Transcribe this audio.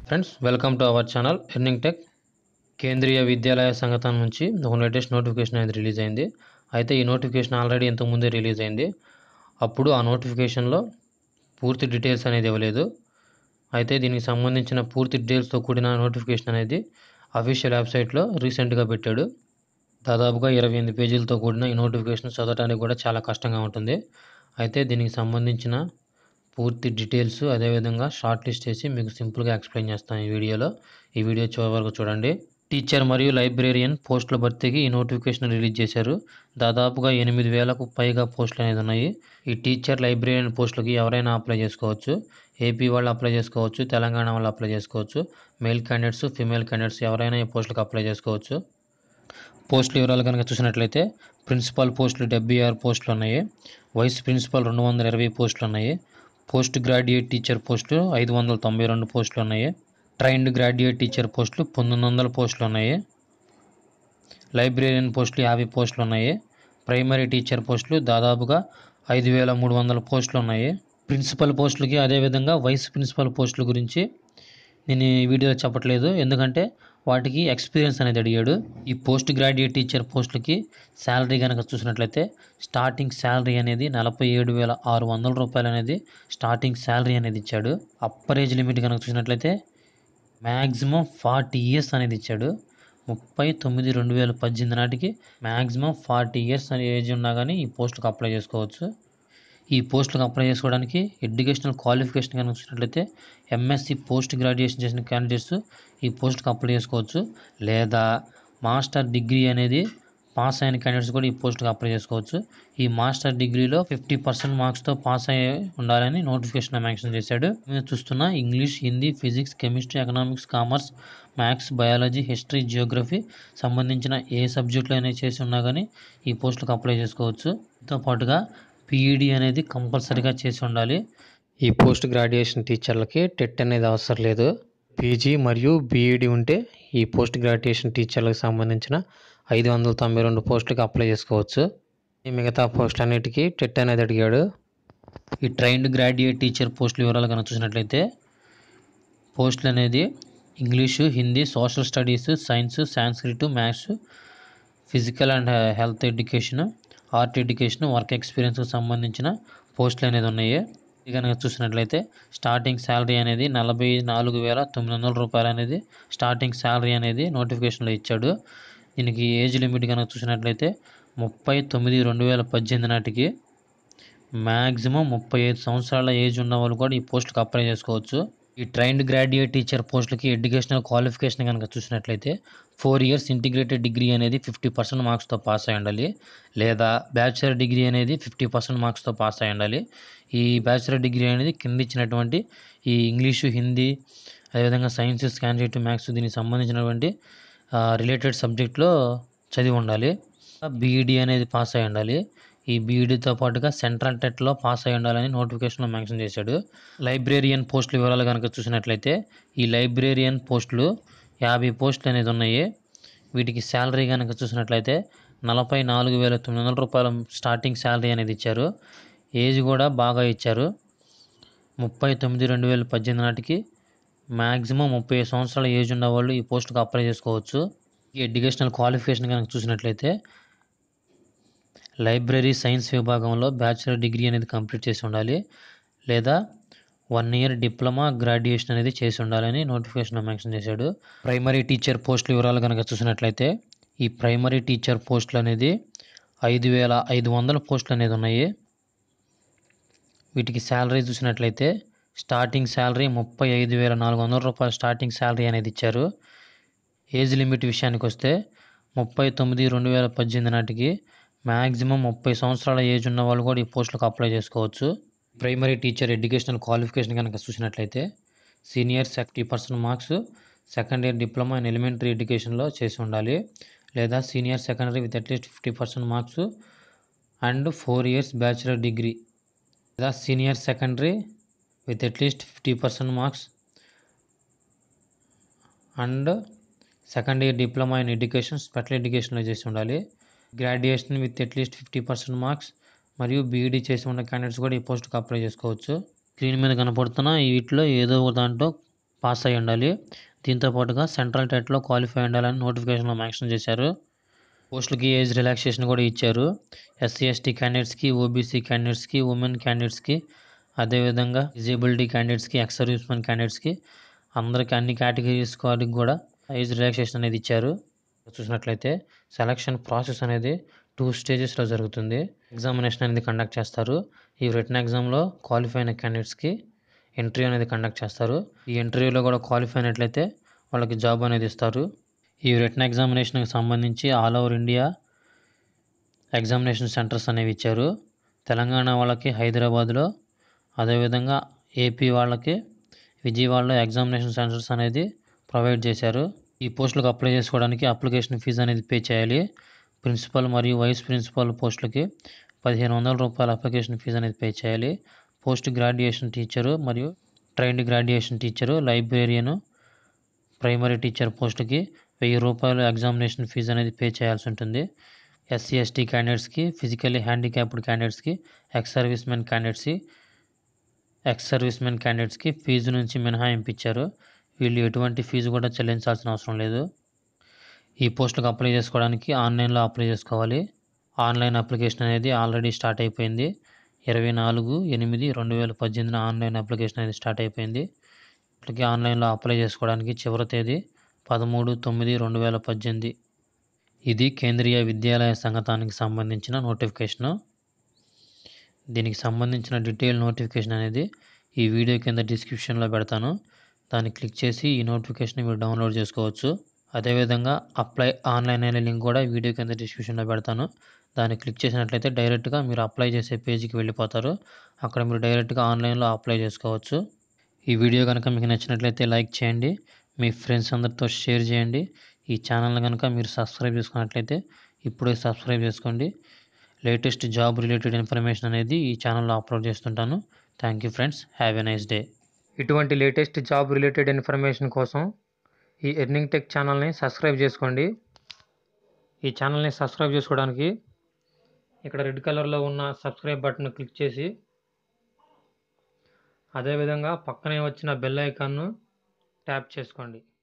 friends welcome to our channel earning tech Kendriya Vidyalaya సంఘటన నుంచి ఒక లేటెస్ట్ నోటిఫికేషన్ అనేది రిలీజ్ అయింది అయితే ఈ నోటిఫికేషన్ ఆల్రెడీ ఇంతకుముందే రిలీజ్ అయింది అప్పుడు ఆ నోటిఫికేషన్లో పూర్తి డీటెయిల్స్ అనేది ఇవ్వలేదు అయితే దీనికి సంబంధించిన పూర్తి డీటెయిల్స్తో కూడిన నోటిఫికేషన్ అనేది అఫీషియల్ వెబ్సైట్లో రీసెంట్గా పెట్టాడు దాదాపుగా ఇరవై ఎనిమిది పేజీలతో కూడిన ఈ నోటిఫికేషన్ చదవడానికి కూడా చాలా కష్టంగా ఉంటుంది అయితే దీనికి సంబంధించిన పూర్తి డీటెయిల్స్ అదేవిధంగా షార్ట్ లిస్ట్ చేసి మీకు సింపుల్గా ఎక్స్ప్లెయిన్ చేస్తాను ఈ వీడియోలో ఈ వీడియో చివరి వరకు చూడండి టీచర్ మరియు లైబ్రేరియన్ పోస్టుల భర్తీకి ఈ నోటిఫికేషన్ రిలీజ్ చేశారు దాదాపుగా ఎనిమిది వేలకు పైగా పోస్టులు అనేది ఉన్నాయి ఈ టీచర్ లైబ్రేరియన్ పోస్టులకి ఎవరైనా అప్లై చేసుకోవచ్చు ఏపీ వాళ్ళు అప్లై చేసుకోవచ్చు తెలంగాణ వాళ్ళు అప్లై చేసుకోవచ్చు మేల్ క్యాండిడేట్స్ ఫిమేల్ క్యాండిడేట్స్ ఎవరైనా ఈ పోస్టులకు అప్లై చేసుకోవచ్చు పోస్టుల వివరాలు కనుక చూసినట్లయితే ప్రిన్సిపల్ పోస్టులు డెబ్బై ఆరు పోస్టులు ఉన్నాయి వైస్ ప్రిన్సిపల్ రెండు వందల ఇరవై పోస్టులు ఉన్నాయి పోస్ట్ గ్రాడ్యుయేట్ టీచర్ పోస్టులు ఐదు వందల తొంభై రెండు పోస్టులు ఉన్నాయి ట్రైన్డ్ గ్రాడ్యుయేట్ టీచర్ పోస్టులు పంతొమ్మిది వందల పోస్టులు ఉన్నాయి లైబ్రేరియన్ పోస్టులు యాభై పోస్టులు ఉన్నాయి ప్రైమరీ టీచర్ పోస్టులు దాదాపుగా ఐదు వేల మూడు వందల పోస్టులు ఉన్నాయి ప్రిన్సిపల్ పోస్టులకి అదేవిధంగా వైస్ ప్రిన్సిపల్ పోస్టుల గురించి నేను ఈ వీడియోలో చెప్పట్లేదు ఎందుకంటే వాటికి ఎక్స్పీరియన్స్ అనేది అడిగాడు ఈ పోస్ట్ గ్రాడ్యుయేట్ టీచర్ పోస్టులకి శాలరీ కనుక చూసినట్లయితే స్టార్టింగ్ శాలరీ అనేది నలభై ఏడు వేల ఆరు వందల రూపాయలు అనేది స్టార్టింగ్ శాలరీ అనేది ఇచ్చాడు అప్పర్ ఏజ్ లిమిట్ కనుక చూసినట్లయితే మ్యాక్సిమం ఫార్టీ ఇయర్స్ అనేది ఇచ్చాడు ముప్పై తొమ్మిది రెండు వేల పద్దెనిమిది నాటికి మ్యాక్సిమం ఫార్టీ ఇయర్స్ అనే ఏజ్ ఉన్నా కానీ ఈ పోస్టులకు అప్లై చేసుకోవచ్చు ఈ పోస్టులకు అప్లై చేసుకోవడానికి ఎడ్యుకేషనల్ క్వాలిఫికేషన్ కనుక చూసినట్లయితే ఎంఎస్సి పోస్ట్ గ్రాడ్యుయేషన్ చేసిన క్యాండిడేట్స్ ఈ పోస్టుకు అప్లై చేసుకోవచ్చు లేదా మాస్టర్ డిగ్రీ అనేది పాస్ అయిన క్యాండిడేట్స్ కూడా ఈ పోస్టుకు అప్లై చేసుకోవచ్చు ఈ మాస్టర్ డిగ్రీలో ఫిఫ్టీ పర్సెంట్ మార్క్స్తో పాస్ అయ్యి ఉండాలని నోటిఫికేషన్ మెన్షన్ చేశాడు మీరు చూస్తున్న English Hindi physics chemistry economics commerce maths biology history geography సంబంధించిన ఏ సబ్జెక్టులు అనేవి చేసి ఉన్నా కానీ ఈ పోస్టులకు అప్లై చేసుకోవచ్చు దీంతో పాటుగా పీఈడి అనేది కంపల్సరీగా చేసి ఉండాలి ఈ పోస్ట్ గ్రాడ్యుయేషన్ టీచర్లకి టెట్ అనేది అవసరం లేదు పీజీ మరియు బీఈడి ఉంటే ఈ పోస్ట్ గ్రాడ్యుయేషన్ టీచర్లకు సంబంధించిన ఐదు వందల తొంభై రెండు పోస్టులకు అప్లై చేసుకోవచ్చు ఈ మిగతా పోస్ట్ అన్నిటికీ టెట్ అనేది అడిగాడు ఈ ట్రైన్డ్ గ్రాడ్యుయేట్ టీచర్ పోస్టుల వివరాలు కనుక చూసినట్లయితే పోస్టులు అనేది English Hindi social studies science Sanskrit maths physical and health education art education work ఎక్స్పీరియన్స్కి సంబంధించిన పోస్టులు అనేది ఉన్నాయి ఇది కనుక చూసినట్లయితే స్టార్టింగ్ శాలరీ అనేది నలభై నాలుగు వేల తొమ్మిది వందల రూపాయలు అనేది స్టార్టింగ్ శాలరీ అనేది నోటిఫికేషన్లో ఇచ్చాడు దీనికి ఏజ్ లిమిట్ కనుక చూసినట్లయితే ముప్పై తొమ్మిది రెండు వేల పద్దెనిమిది నాటికి మ్యాక్సిమం ముప్పై ఐదు సంవత్సరాల ఏజ్ ఉన్న వాళ్ళు కూడా ఈ పోస్టులకు అప్లై చేసుకోవచ్చు ఈ ట్రైన్డ్ గ్రాడ్యుయేట్ టీచర్ పోస్టులకి ఎడ్యుకేషనల్ క్వాలిఫికేషన్ కనుక చూసినట్లయితే ఫోర్ ఇయర్స్ ఇంటిగ్రేటెడ్ డిగ్రీ అనేది ఫిఫ్టీ పర్సెంట్ మార్క్స్తో పాస్ అయి ఉండాలి లేదా బ్యాచిలర్ డిగ్రీ అనేది ఫిఫ్టీ పర్సెంట్ మార్క్స్తో పాస్ అయి ఉండాలి ఈ బ్యాచిలర్ డిగ్రీ అనేది కింద ఇచ్చినటువంటి ఈ ఇంగ్లీషు హిందీ అదేవిధంగా సైన్స్ స్కాన్షీట్ మ్యాథ్స్ దీనికి సంబంధించినటువంటి రిలేటెడ్ సబ్జెక్ట్లో చదివి ఉండాలి బీఈడి అనేది పాస్ అయి ఉండాలి ఈ బీఈడితో పాటుగా సెంట్రల్ టెట్లో పాస్ అయి ఉండాలని నోటిఫికేషన్లో మెన్షన్ చేశాడు లైబ్రేరియన్ పోస్టుల వివరాలు కనుక చూసినట్లయితే ఈ లైబ్రేరియన్ పోస్టులు యాభై పోస్టులు అనేది ఉన్నాయి వీటికి శాలరీ కనుక చూసినట్లయితే నలభై నాలుగు వేల తొమ్మిది వందల రూపాయల స్టార్టింగ్ శాలరీ అనేది ఇచ్చారు ఏజ్ కూడా బాగా ఇచ్చారు ముప్పై తొమ్మిది రెండు వేల పద్దెనిమిది నాటికి మ్యాక్సిమం ముప్పై సంవత్సరాల ఏజ్ ఉన్న వాళ్ళు ఈ పోస్టుకు అప్లై చేసుకోవచ్చు ఈ ఎడ్యుకేషనల్ క్వాలిఫికేషన్ కనుక చూసినట్లయితే లైబ్రరీ సైన్స్ విభాగంలో బ్యాచిలర్ డిగ్రీ అనేది కంప్లీట్ చేసి ఉండాలి లేదా వన్ ఇయర్ డిప్లొమా గ్రాడ్యుయేషన్ అనేది చేసి ఉండాలని నోటిఫికేషన్లో మెన్షన్ చేశాడు ప్రైమరీ టీచర్ పోస్టుల వివరాలు కనుక చూసినట్లయితే ఈ ప్రైమరీ టీచర్ పోస్టులు అనేది ఐదు వేల ఐదు వందల పోస్టులు అనేది ఉన్నాయి వీటికి శాలరీ చూసినట్లయితే స్టార్టింగ్ శాలరీ ముప్పై ఐదు వేల నాలుగు వందల రూపాయలు స్టార్టింగ్ శాలరీ అనేది ఇచ్చారు ఏజ్ లిమిట్ విషయానికి వస్తే ముప్పై తొమ్మిది రెండు వేల పద్దెనిమిది నాటికి మ్యాక్సిమం ముప్పై సంవత్సరాల ఏజ్ ఉన్న వాళ్ళు కూడా ఈ పోస్టులకు అప్లై చేసుకోవచ్చు ప్రైమరీ టీచర్ ఎడ్యుకేషనల్ క్వాలిఫికేషన్ కనుక చూసినట్లయితే senior fifty percent marks second year diploma in elementary ఎడ్యుకేషన్లో చేసి ఉండాలి లేదా senior secondary with at least fifty percent marks and four years bachelor degree లేదా senior secondary with at least fifty percent marks and second year diploma in education special ఎడ్యుకేషన్లో చేసి ఉండాలి graduation with at least fifty percent marks మరియు BEd చేసి ఉన్న candidates కూడా ఈ పోస్ట్కి అప్లై చేసుకోవచ్చు స్క్రీన్ మీద కనపడుతున్న వీటిలో ఏదో ఒక దాంట్లో పాస్ అయి ఉండాలి దీంతో పాటుగా సెంట్రల్ టెట్లో క్వాలిఫై ఉండాలని నోటిఫికేషన్లో మెన్షన్ చేశారు పోస్టులకి ఏజ్ రిలాక్సేషన్ కూడా ఇచ్చారు ఎస్సీ ఎస్టీ క్యాండిడేట్స్కి ఓబీసీ క్యాండిడేట్స్కి ఉమెన్ క్యాండిడేట్స్కి అదేవిధంగా డిజేబిలిటీ క్యాండిడేట్స్కి ఎక్స్ సర్వీస్మెన్ క్యాండిడేట్స్కి అందరికి అన్ని కేటగిరీస్ వారికి కూడా ఏజ్ రిలాక్సేషన్ అనేది ఇచ్చారు చూసినట్లయితే సెలక్షన్ ప్రాసెస్ అనేది టూ స్టేజెస్లో జరుగుతుంది ఎగ్జామినేషన్ అనేది కండక్ట్ చేస్తారు ఈ రిటర్న్ ఎగ్జామ్లో క్వాలిఫై అయిన క్యాండిడేట్స్కి ఇంటర్వ్యూ అనేది కండక్ట్ చేస్తారు ఈ ఇంటర్వ్యూలో కూడా క్వాలిఫై అయినట్లయితే వాళ్ళకి జాబ్ అనేది ఇస్తారు ఈ రిటర్న్ ఎగ్జామినేషన్కి సంబంధించి all over India examination centres అనేవి ఇచ్చారు తెలంగాణ వాళ్ళకి హైదరాబాద్లో అదేవిధంగా ఏపీ వాళ్ళకి విజయవాడలో ఎగ్జామినేషన్ సెంటర్స్ అనేది ప్రొవైడ్ చేశారు ఈ పోస్టులకు అప్లై చేసుకోవడానికి అప్లికేషన్ ఫీజు అనేది పే చేయాలి ప్రిన్సిపల్ మరియు వైస్ ప్రిన్సిపల్ పోస్టులకి పదిహేను వందల రూపాయల అప్లికేషన్ ఫీజు అనేది పే చేయాలి పోస్ట్ గ్రాడ్యుయేషన్ టీచరు మరియు trained graduation teacher librarian primary teacher పోస్టుకి వెయ్యి రూపాయలు ఎగ్జామినేషన్ ఫీజు అనేది పే చేయాల్సి ఉంటుంది ఎస్సీ ఎస్టీ క్యాండిడేట్స్కి ఫిజికల్లీ హ్యాండిక్యాప్డ్ క్యాండిడేట్స్కి ఎక్స్ సర్వీస్ మెన్ క్యాండిడేట్స్కి ఎక్స్ సర్వీస్ మెన్ క్యాండిడేట్స్కి ఫీజు నుంచి మినహాయింపు ఇచ్చారు వీళ్ళు ఎటువంటి ఫీజు కూడా చెల్లించాల్సిన అవసరం లేదు ఈ పోస్టులకు అప్లై చేసుకోవడానికి ఆన్లైన్లో అప్లై చేసుకోవాలి ఆన్లైన్ అప్లికేషన్ అనేది ఆల్రెడీ స్టార్ట్ అయిపోయింది ఇరవై నాలుగు ఎనిమిది రెండు వేల పద్దెనిమిదిన ఆన్లైన్ అప్లికేషన్ అనేది స్టార్ట్ అయిపోయింది ఇప్పటికీ ఆన్లైన్లో అప్లై చేసుకోవడానికి చివరి తేదీ పదమూడు తొమ్మిది రెండు వేల పద్దెనిమిది ఇది కేంద్రీయ విద్యాలయ సంఘటానికి సంబంధించిన నోటిఫికేషను దీనికి సంబంధించిన డీటెయిల్ నోటిఫికేషన్ అనేది ఈ వీడియో కింద డిస్క్రిప్షన్లో పెడతాను దాన్ని క్లిక్ చేసి ఈ నోటిఫికేషన్ మీరు డౌన్లోడ్ చేసుకోవచ్చు అదేవిధంగా అప్లై ఆన్లైన్ అనే లింక్ కూడా ఈ వీడియో కింద డిస్క్రిప్షన్లో పెడతాను దాన్ని క్లిక్ చేసినట్లయితే డైరెక్ట్గా మీరు అప్లై చేసే పేజీకి వెళ్ళిపోతారు అక్కడ మీరు డైరెక్ట్గా ఆన్లైన్లో అప్లై చేసుకోవచ్చు ఈ వీడియో కనుక మీకు నచ్చినట్లయితే లైక్ చేయండి మీ ఫ్రెండ్స్ అందరితో షేర్ చేయండి ఈ ఛానల్ కనుక మీరు సబ్స్క్రైబ్ చేసుకున్నట్లయితే ఇప్పుడే సబ్స్క్రైబ్ చేసుకోండి లేటెస్ట్ జాబ్ రిలేటెడ్ ఇన్ఫర్మేషన్ అనేది ఈ ఛానల్లో అప్లోడ్ చేస్తుంటాను thank you friends have a nice day ఇటువంటి లేటెస్ట్ జాబ్ రిలేటెడ్ ఇన్ఫర్మేషన్ కోసం ఈ ఎర్నింగ్ టెక్ ఛానల్ని సబ్స్క్రైబ్ చేసుకోండి ఈ ఛానల్ని సబ్స్క్రైబ్ చేసుకోవడానికి ఇక్కడ రెడ్ కలర్లో ఉన్న సబ్స్క్రైబ్ బటన్ క్లిక్ చేసి అదేవిధంగా పక్కనే వచ్చిన బెల్ ఐకాన్ను ట్యాప్ చేసుకోండి